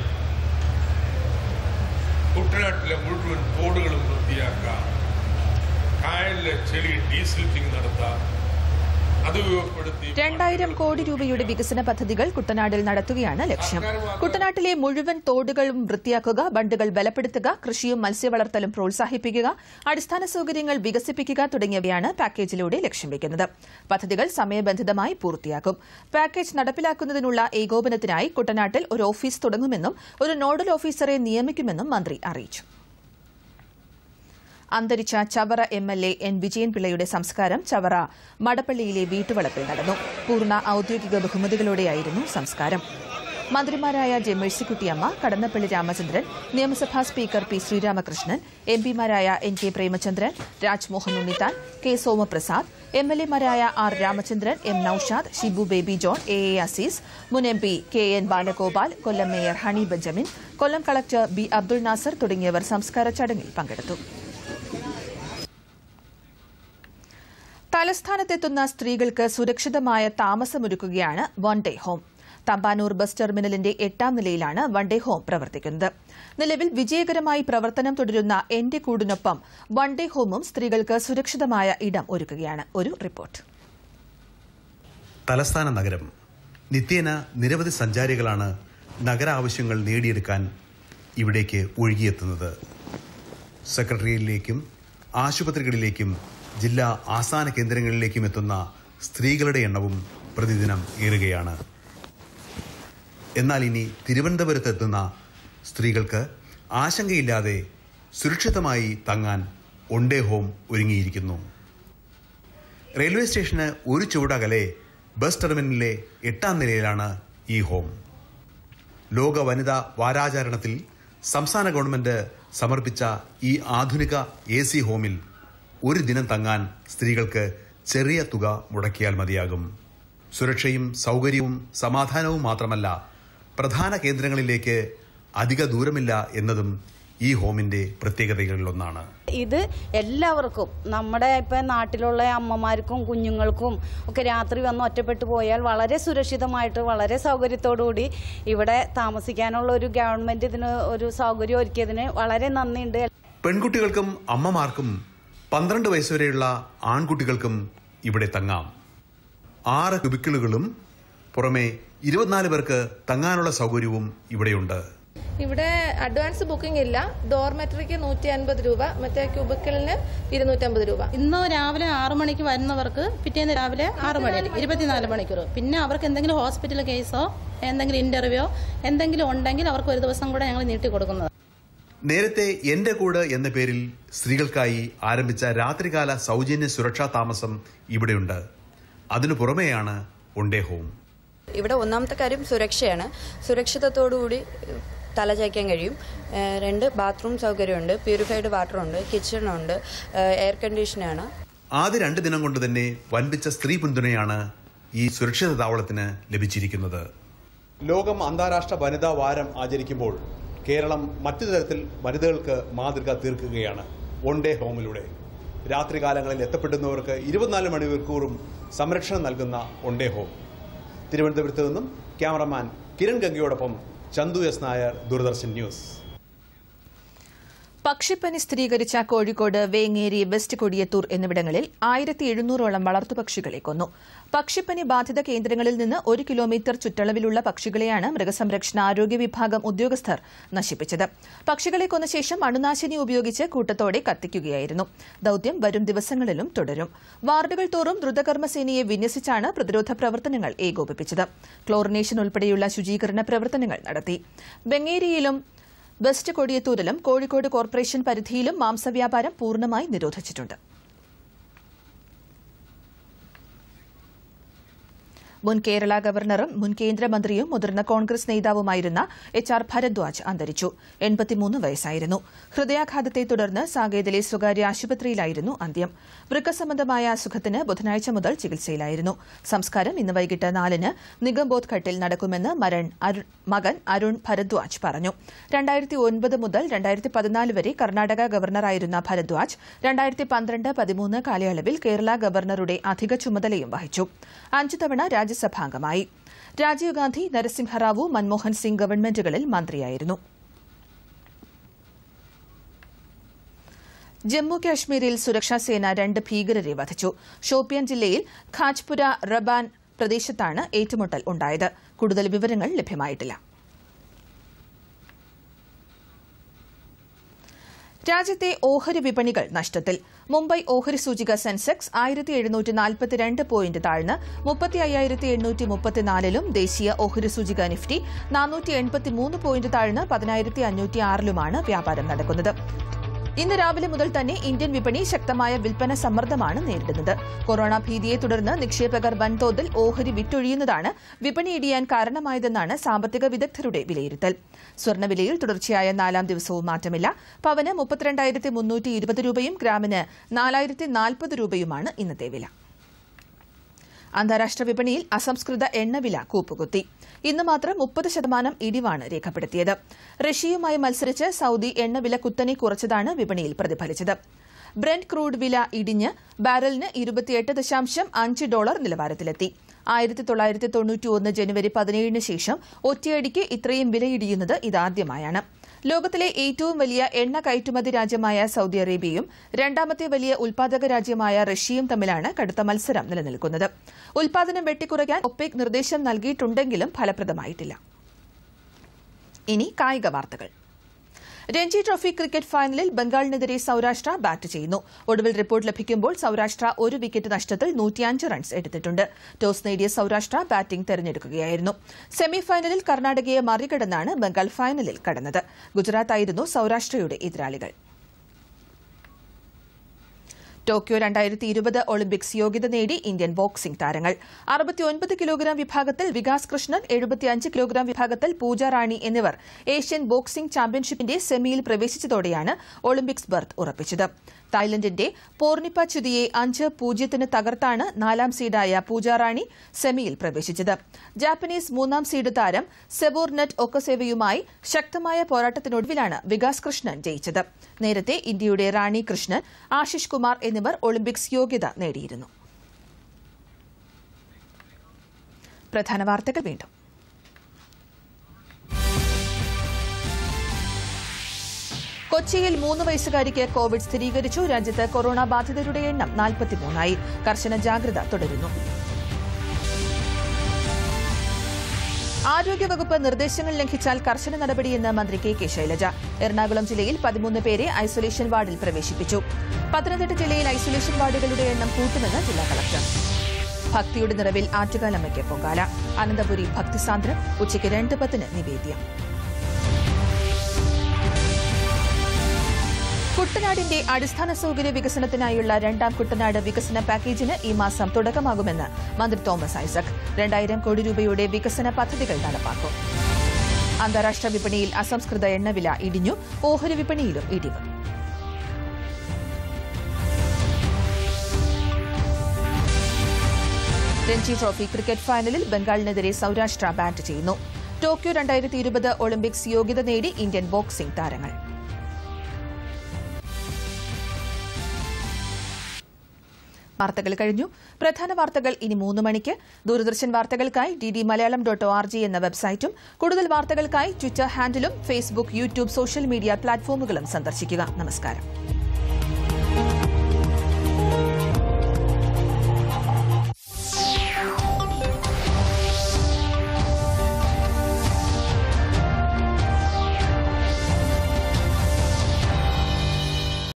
Speaker 18: കുട്ടനാട്ടിലെ മുഴുവൻ തോടുകളും വൃത്തിയാക്കാം കായലിലെ ചെളി ഡീസിൽറ്റിംഗ് നടത്താം അത് ഉപയോഗപ്പെടുത്തി
Speaker 1: രണ്ടായിരം കോടി രൂപയുടെ വികസന പദ്ധതികൾ കുട്ടനാടിൽ നടത്തുകയാണ് ലക്ഷ്യം കുട്ടനാട്ടിലെ മുഴുവൻ തോടുകളും വൃത്തിയാക്കുക ബണ്ടുകൾ ബലപ്പെടുത്തുക കൃഷിയും മത്സ്യവളർത്തലും പ്രോത്സാഹിപ്പിക്കുക അടിസ്ഥാന സൌകര്യങ്ങൾ വികസിപ്പിക്കുക തുടങ്ങിയവയാണ് പാക്കേജിലൂടെ ലക്ഷ്യം വയ്ക്കുന്നത് പദ്ധതികൾ സമയബന്ധിതമായി പൂർത്തിയാക്കും പാക്കേജ് നടപ്പിലാക്കുന്നതിനുള്ള ഏകോപനത്തിനായി കുട്ടനാട്ടിൽ ഒരു ഓഫീസ് തുടങ്ങുമെന്നും ഒരു നോഡൽ ഓഫീസറെ നിയമിക്കുമെന്നും മന്ത്രി അറിയിച്ചു അന്തരിച്ച Chavara M L A N വിജയൻപിള്ളയുടെ സംസ്കാരം ചവറ മടപ്പള്ളിയിലെ വീട്ടുവളപ്പിൽ നടന്നു പൂർണ്ണ ഔദ്യോഗിക ബഹുമതികളോടെയായിരുന്നു സംസ്കാരം മന്ത്രിമാരായ ജെ മേഴ്സിക്കുട്ടിയമ്മ കടന്നപ്പള്ളി രാമചന്ദ്രൻ നിയമസഭാ സ്പീക്കർ പി ശ്രീരാമകൃഷ്ണൻ എം പിമാരായ N K Premachandran Rajmohan Unnithan K Somaprasad M L എമാരായ R Ramachandran M Naushad Shibu Baby John A A Azeez മുൻ M P K N Balagopal Kollam mayor Honey Benjamin Kollam collector B Abdul Nasar തുടങ്ങിയവർ സംസ്കാര ചടങ്ങിൽ പങ്കെടുത്തു തലസ്ഥാനത്തെത്തുന്ന സ്ത്രീകൾക്ക് സുരക്ഷിതമായ താമസമൊരുക്കുകയാണ് one day home Thampanoor bus ടെർമിനലിന്റെ എട്ടാം നിലയിലാണ് വൺ ഡേ ഹോം പ്രവർത്തിക്കുന്നത് നിലവിൽ വിജയകരമായി പ്രവർത്തനം തുടരുന്ന എന്റെ കൂടിനൊപ്പം വൺ ഡേ ഹോമും സ്ത്രീകൾക്ക് സുരക്ഷിതമായ ഇടം ഒരുക്കുകയാണ് ഒരു റിപ്പോർട്ട്
Speaker 9: തലസ്ഥാന നഗരം നിത്യേന നിരവധി സഞ്ചാരികളാണ് നഗരാവശ്യങ്ങൾ നേടിയെടുക്കാൻ ഇവിടേക്ക് ഒഴുകിയെത്തുന്നത് സെക്രട്ടറിയേറ്റിലേക്കും ആശുപത്രികളിലേക്കും ജില്ലാ ആസ്ഥാന കേന്ദ്രങ്ങളിലേക്കും എത്തുന്ന സ്ത്രീകളുടെ എണ്ണവും പ്രതിദിനം ഏറുകയാണ് എന്നാൽ ഇനി തിരുവനന്തപുരത്തെത്തുന്ന സ്ത്രീകൾക്ക് ആശങ്കയില്ലാതെ സുരക്ഷിതമായി തങ്ങാൻ ഒണ്ടേ ഹോം ഒരുങ്ങിയിരിക്കുന്നു റെയിൽവേ സ്റ്റേഷന് ഒരു ചുവടകലെ ബസ് ടെർമിനലിലെ എട്ടാം നിലയിലാണ് ഈ ഹോം ലോക വനിതാ വാരാചരണത്തിൽ സംസ്ഥാന ഗവൺമെന്റ് സമർപ്പിച്ച ഈ ആധുനിക എ സി ഹോമിൽ ഒരു ദിനം തങ്ങാൻ സ്ത്രീകൾക്ക് ചെറിയ തുക മുടക്കിയാൽ മതിയാകും സുരക്ഷയും സൗകര്യവും സമാധാനവും മാത്രമല്ല പ്രധാന കേന്ദ്രങ്ങളിലേക്ക് അധിക ദൂരമില്ല എന്നതും ഈ ഹോമിന്റെ പ്രത്യേകതകളിലൊന്നാണ്
Speaker 19: ഇത് എല്ലാവർക്കും നമ്മുടെ ഇപ്പം നാട്ടിലുള്ള അമ്മമാർക്കും കുഞ്ഞുങ്ങൾക്കും ഒക്കെ രാത്രി വന്ന് ഒറ്റപ്പെട്ടു പോയാൽ വളരെ സുരക്ഷിതമായിട്ട് വളരെ സൗകര്യത്തോടുകൂടി ഇവിടെ താമസിക്കാനുള്ള ഒരു ഗവൺമെന്റ് ഇതിന് ഒരു സൗകര്യം ഒരുക്കിയതിന് വളരെ നന്ദിയുണ്ട്
Speaker 9: പെൺകുട്ടികൾക്കും അമ്മമാർക്കും പന്ത്രണ്ട് വയസ്സുവരെയുള്ള ആൺകുട്ടികൾക്കും ഇവിടെ തങ്ങാം ആറ് ക്യൂബിക്കിളുകളും പുറമെ ഇരുപത്തിനാല് പേർക്ക് തങ്ങാനുള്ള സൗകര്യവും ഇവിടെയുണ്ട്
Speaker 16: ഇവിടെ അഡ്വാൻസ് ബുക്കിംഗ് ഇല്ല ഡോർമെറ്ററിക്ക് നൂറ്റി അൻപത് രൂപ മറ്റേ ക്യൂബിക്കലിന് ഇരുന്നൂറ്റമ്പത് രൂപ
Speaker 20: ഇന്ന് രാവിലെ ആറു മണിക്ക് വരുന്നവർക്ക് പിറ്റേന്ന് രാവിലെ ആറ് മണി ഇരുപത്തിനാല് മണിക്കൂർ പിന്നെ അവർക്ക് എന്തെങ്കിലും ഹോസ്പിറ്റൽ കേസോ എന്തെങ്കിലും ഇന്റർവ്യൂ എന്തെങ്കിലും ഉണ്ടെങ്കിൽ അവർക്ക് ഒരു ദിവസം കൂടെ ഞങ്ങൾ നീട്ടി കൊടുക്കുന്നത്
Speaker 9: നേരത്തെ എന്റെ കൂട് എന്ന പേരിൽ സ്ത്രീകൾക്കായി ആരംഭിച്ച രാത്രികാല സൗജന്യ സുരക്ഷാ താമസം ഇവിടെയുണ്ട് അതിനു പുറമെയാണ് ഒണ്ടേ ഹോം
Speaker 21: ഇവിടെ ഒന്നാമത്തെ കാര്യം സുരക്ഷയാണ് സുരക്ഷിതത്തോടുകൂടി തല ചായ്ക്കാൻ കഴിയും ഏഹ് രണ്ട് ബാത്റൂം സൗകര്യമുണ്ട് പ്യൂരിഫൈഡ് വാട്ടറുണ്ട് കിച്ചണുണ്ട് എയർ കണ്ടീഷനാണ്
Speaker 9: ആദ്യ രണ്ട് ദിനം കൊണ്ട് തന്നെ വൻപിച്ച സ്ത്രീ പിന്തുണയാണ് ഈ സുരക്ഷിത താവളത്തിന് ലഭിച്ചിരിക്കുന്നത് ലോകം അന്താരാഷ്ട്ര വനിതാ വാരം ആചരിക്കുമ്പോൾ കേരളം മറ്റു തരത്തിൽ വനിതകൾക്ക് മാതൃക തീർക്കുകയാണ് വൺ ഡേ ഹോമിലൂടെ രാത്രികാലങ്ങളിൽ എത്തപ്പെടുന്നവർക്ക് ഇരുപത്തിനാല് മണിക്കൂറും സംരക്ഷണം നൽകുന്ന വൺ ഡേ ഹോം തിരുവനന്തപുരത്ത് നിന്നും ക്യാമറമാൻ കിരൺ ഗംഗയോടൊപ്പം ചന്തു എസ് നായർ ദൂരദർശൻ ന്യൂസ്
Speaker 1: പക്ഷിപ്പനി സ്ഥിരീകരിച്ച കോഴിക്കോട് വേങ്ങേരി വെസ്റ്റ് കൊടിയത്തൂർ എന്നിവിടങ്ങളിൽ ആയിരത്തി എഴുന്നൂറോളം വളർത്തുപക്ഷികളെ കൊന്നു പക്ഷിപ്പനി ബാധിത കേന്ദ്രങ്ങളിൽ നിന്ന് ഒരു കിലോമീറ്റർ ചുറ്റളവിലുള്ള പക്ഷികളെയാണ് മൃഗസംരക്ഷണ ആരോഗ്യ വിഭാഗം ഉദ്യോഗസ്ഥർ നശിപ്പിച്ചത് പക്ഷികളെ കൊന്ന ശേഷം അണുനാശിനി ഉപയോഗിച്ച് കൂട്ടത്തോടെ കത്തിക്കുകയായിരുന്നു ദൌത്യം വരും ദിവസങ്ങളിലും തുടരും വാർഡുകൾ തോറും ദ്രുതകർമ്മസേനയെ വിന്യസിച്ചാണ് പ്രതിരോധ പ്രവർത്തനങ്ങൾ ഏകോപിപ്പിച്ചത് ക്ലോറിനേഷൻ ഉൾപ്പെടെയുള്ള ശുചീകരണ പ്രവർത്തനങ്ങൾ നടത്തി ബംഗേരിയിലും വെസ്റ്റ് കൊടിയത്തൂരിലും കോഴിക്കോട് കോർപ്പറേഷൻ പരിധിയിലും മാംസവ്യാപാരം പൂർണ്ണമായി നിരോധിച്ചിട്ടുണ്ട് മുൻ കേരള ഗവർണറും മുൻ കേന്ദ്രമന്ത്രിയും മുതിർന്ന കോൺഗ്രസ് നേതാവുമായിരുന്ന എച്ച് ആർ ഭരദ്വാജ് അന്തരിച്ചു എൺപത്തിമൂന്ന് വയസ്സായിരുന്നു ഹൃദയാഘാതത്തെ തുടർന്ന് സാകേതിലെ സ്വകാര്യ ആശുപത്രിയിലായിരുന്നു അന്ത്യം വൃക്ക സംബന്ധമായ അസുഖത്തിന് ബുധനാഴ്ച മുതൽ ചികിത്സയിലായിരുന്നു സംസ്കാരം ഇന്ന് വൈകിട്ട് നാലിന് നിഗംബോധ് ഘട്ടിൽ നടക്കുമെന്ന് മരൺ അരു- മകൻ അരുൺ ഭരദ്വാജ് പറഞ്ഞു രണ്ടായിരത്തി ഒൻപത് മുതൽ രണ്ടായിരത്തി പതിനാല് വരെ കർണാടക ഗവർണറായിരുന്ന ഭരദ്വാജ് രണ്ടായിരത്തി പന്ത്രണ്ട് പതിമൂന്ന് കാലയളവിൽ കേരള ഗവർണറുടെ അധിക ചുമതലയും വഹിച്ചു അഞ്ചു തവണ രാജ്യസഭാംഗമായി രാജീവ് ഗാന്ധി നരസിംഹറാവു മൻമോഹൻ സിംഗ് ഗവൺമെന്റുകളിൽ മന്ത്രിയായിരുന്നു ജമ്മു കാശ്മീരിൽ സുരക്ഷാസേന രണ്ട് ഭീകരരെ വധിച്ചു ഷോപ്പിയാൻ ജില്ലയിൽ ഖാജ്പുര റബാൻ പ്രദേശത്താണ് ഏറ്റുമുട്ടൽ ഉണ്ടായത് കൂടുതൽ വിവരങ്ങൾ ലഭ്യമായിട്ടില്ല രാജ്യത്തെ ഓഹരി വിപണികൾ നഷ്ടത്തിൽ മുംബൈ ഓഹരി സൂചിക സെൻസെക്സ് ആയിരത്തി എഴുന്നൂറ്റി നാൽപ്പത്തിരണ്ട് പോയിന്റ് താഴ്ന്ന് മുപ്പത്തി അയ്യായിരത്തി എണ്ണൂറ്റി മുപ്പത്തിനാലിലും ദേശീയ ഓഹരി സൂചിക നിഫ്റ്റി നാനൂറ്റി എൺപത്തിമൂന്ന് പോയിന്റ് താഴ്ന്ന് പതിനായിരത്തി അഞ്ഞൂറ്റി ആറിലുമാണ് വ്യാപാരം നടക്കുന്നത് ഇന്ന് രാവിലെ മുതൽ തന്നെ ഇന്ത്യൻ വിപണി ശക്തമായ വിൽപ്പന സമ്മർദ്ദമാണ് നേരിടുന്നത് കൊറോണ ഭീതിയെ തുടർന്ന് നിക്ഷേപകർ വൻതോതിൽ ഓഹരി വിറ്റൊഴിയുന്നതാണ് വിപണി ഇടിയാൻ കാരണമായതെന്നാണ് സാമ്പത്തിക വിദഗ്ധരുടെ വിലയിരുത്തൽ സ്വർണ്ണവിലയിൽ തുടർച്ചയായ നാലാം ദിവസവും മാറ്റമില്ല പവന് മുപ്പത്തിരണ്ടായിരത്തി മുന്നൂറ്റി ഇരുപത് രൂപയും ഗ്രാമിന് നാലായിരത്തി നാൽപ്പത് രൂപയുമാണ് ഇന്നത്തെ വില അന്താരാഷ്ട്ര വിപണിയിൽ അസംസ്കൃത എണ്ണവില കൂപ്പുകുത്തി ഇന്ന് മാത്രം മുപ്പത് ശതമാനം ഇടിവാണ് രേഖപ്പെടുത്തിയത് റഷ്യയുമായി മത്സരിച്ച് സൌദി എണ്ണവില കുത്തനെ കുറച്ചതാണ് വിപണിയിൽ പ്രതിഫലിച്ചത് ബ്രെന്റ് ക്രൂഡ് വില ഇടിഞ്ഞ് ബാരലിന് ഇരുപത്തിയെട്ട് ദശാംശം അഞ്ച് ഡോളർ നിലവാരത്തിലെത്തി ആയിരത്തി തൊള്ളായിരത്തി തൊണ്ണൂറ്റിയൊന്ന് ജനുവരി പതിനേഴിന് ശേഷം ഒറ്റയടിക്ക് ഇത്രയും വിലയിടിയുന്നത് ഇതാദ്യമായാണ് ലോകത്തിലെ ഏറ്റവും വലിയ എണ്ണ കയറ്റുമതി രാജ്യമായ സൌദി അറേബ്യയും രണ്ടാമത്തെ വലിയ ഉൽപാദക രാജ്യമായ റഷ്യയും തമ്മിലാണ് കടുത്ത മത്സരം നിലനിൽക്കുന്നത് ഉൽപാദനം വെട്ടിക്കുറയ്ക്കാൻ ഒപെക് നിർദ്ദേശം നൽകിയിട്ടുണ്ടെങ്കിലും ഫലപ്രദമായിട്ടില്ല ഇനി കായിക വാർത്തകൾ രഞ്ജി ട്രോഫി ക്രിക്കറ്റ് ഫൈനലിൽ ബംഗാളിനെതിരെ സൌരാഷ്ട്ര ബാറ്റ് ചെയ്യുന്നു ഒടുവിൽ റിപ്പോർട്ട് ലഭിക്കുമ്പോൾ സൌരാഷ്ട്ര ഒരു വിക്കറ്റ് നഷ്ടത്തിൽ നൂറ്റിയഞ്ച് റൺസ് എടുത്തിട്ടുണ്ട് ടോസ് നേടിയ സൌരാഷ്ട്ര ബാറ്റിംഗ് തെരഞ്ഞെടുക്കുകയായിരുന്നു സെമിഫൈനലിൽ കർണാടകയെ മറികടന്നാണ് ബംഗാൾ ഫൈനലിൽ കടന്നത് ഗുജറാത്തായിരുന്നു സൌരാഷ്ട്രയുടെ എതിരാളികൾ ടോക്കിയോ രണ്ടായിരത്തി ഇരുപത് ഒളിമ്പിക്സ് യോഗ്യത നേടി ഇന്ത്യൻ ബോക്സിംഗ് താരങ്ങൾ അറുപത്തിയൊൻപത് കിലോഗ്രാം വിഭാഗത്തിൽ വികാസ് കൃഷ്ണൻ എഴുപത്തിയഞ്ച് കിലോഗ്രാം വിഭാഗത്തിൽ പൂജ റാണി എന്നിവർ ഏഷ്യൻ ബോക്സിംഗ് ചാമ്പ്യൻഷിപ്പിന്റെ സെമിയിൽ പ്രവേശിച്ചതോടെയാണ് ഒളിമ്പിക്സ് ബർത്ത് ഉറപ്പിച്ചത് തായ്ലൻഡിന്റെ പോർണിപ്പ ചുതിയെ അഞ്ച് പൂജ്യത്തിന് തകർത്താണ് നാലാം സീഡായ പൂജാറാണി സെമിയിൽ പ്രവേശിച്ചത് ജാപ്പനീസ് മൂന്നാം സീഡ് താരം സെബോർനെറ്റ് ഒക്കസേവയുമായി ശക്തമായ പോരാട്ടത്തിനൊടുവിലാണ് വികാസ് കൃഷ്ണൻ ജയിച്ചത് നേരത്തെ ഇന്ത്യയുടെ റാണി കൃഷ്ണൻ ആശിഷ് കുമാർ എന്നിവർ ഒളിമ്പിക്സ് യോഗ്യത നേടിയിരുന്നു പ്രധാന വാർത്തകൾ വീണ്ടും കൊച്ചിയിൽ മൂന്ന് വയസ്സുകാരിക്ക് കോവിഡ് സ്ഥിരീകരിച്ചു രാജ്യത്ത് കൊറോണ ബാധിതരുടെ എണ്ണം നാൽപ്പത്തിമൂന്നായി കർശന ജാഗ്രത തുടരുന്നു ആരോഗ്യവകുപ്പ് നിർദ്ദേശങ്ങൾ ലംഘിച്ചാൽ കർശന നടപടിയെന്ന് മന്ത്രി കെ കെ ശൈലജ എറണാകുളം ജില്ലയിൽ പതിമൂന്ന് പേരെ ഐസൊലേഷൻ വാർഡിൽ പ്രവേശിപ്പിച്ചു പത്തനംതിട്ട ജില്ലയിൽ ഐസൊലേഷൻ വാർഡുകളുടെ എണ്ണം കൂട്ടുമെന്ന് ജില്ലാ കളക്ടർ ഭക്തിയുടെ നിറവിൽ ആറ്റുകാലമ്മയ്ക്ക് പൊങ്കാല അനന്തപുരി ഭക്തിസാന്ദ്രം ഉച്ചയ്ക്ക് രണ്ട് പത്തിന് നിവേദ്യം കുട്ടനാടിന്റെ അടിസ്ഥാന സൌകര്യ വികസനത്തിനായുള്ള രണ്ടാം കുട്ടനാട് വികസന പാക്കേജിന് ഈ മാസം തുടക്കമാകുമെന്ന് മന്ത്രി തോമസ് ഐസക് രണ്ടായിരം കോടി രൂപയുടെ വികസന പദ്ധതികൾ നടപ്പാക്കും അന്താരാഷ്ട്ര വിപണിയിൽ അസംസ്കൃത എണ്ണവില ഇടിഞ്ഞു ഓഹരി വിപണിയിലും ഇടിവ് രഞ്ജി ട്രോഫി ക്രിക്കറ്റ് ഫൈനലിൽ ബംഗാളിനെതിരെ സൌരാഷ്ട്ര ബാറ്റ് ചെയ്യുന്നു ടോക്കിയോ രണ്ടായിരത്തി ഇരുപത് ഒളിമ്പിക്സ് യോഗ്യത നേടി ഇന്ത്യൻ ബോക്സിംഗ് താരങ്ങൾ വാർത്തകൾ കഴിഞ്ഞു പ്രധാന വാർത്തകൾ ഇനി മൂന്ന് മണിക്ക് ദൂരദർശൻ വാർത്തകൾക്കായി D D Malayalam dot O R G എന്ന വെബ്സൈറ്റും കൂടുതൽ വാർത്തകൾക്കായി ട്വിറ്റർ ഹാൻഡിലും ഫേസ്ബുക്ക് യൂട്യൂബ് സോഷ്യൽ മീഡിയ പ്ലാറ്റ്ഫോമുകളും സന്ദർശിക്കുക നമസ്കാരം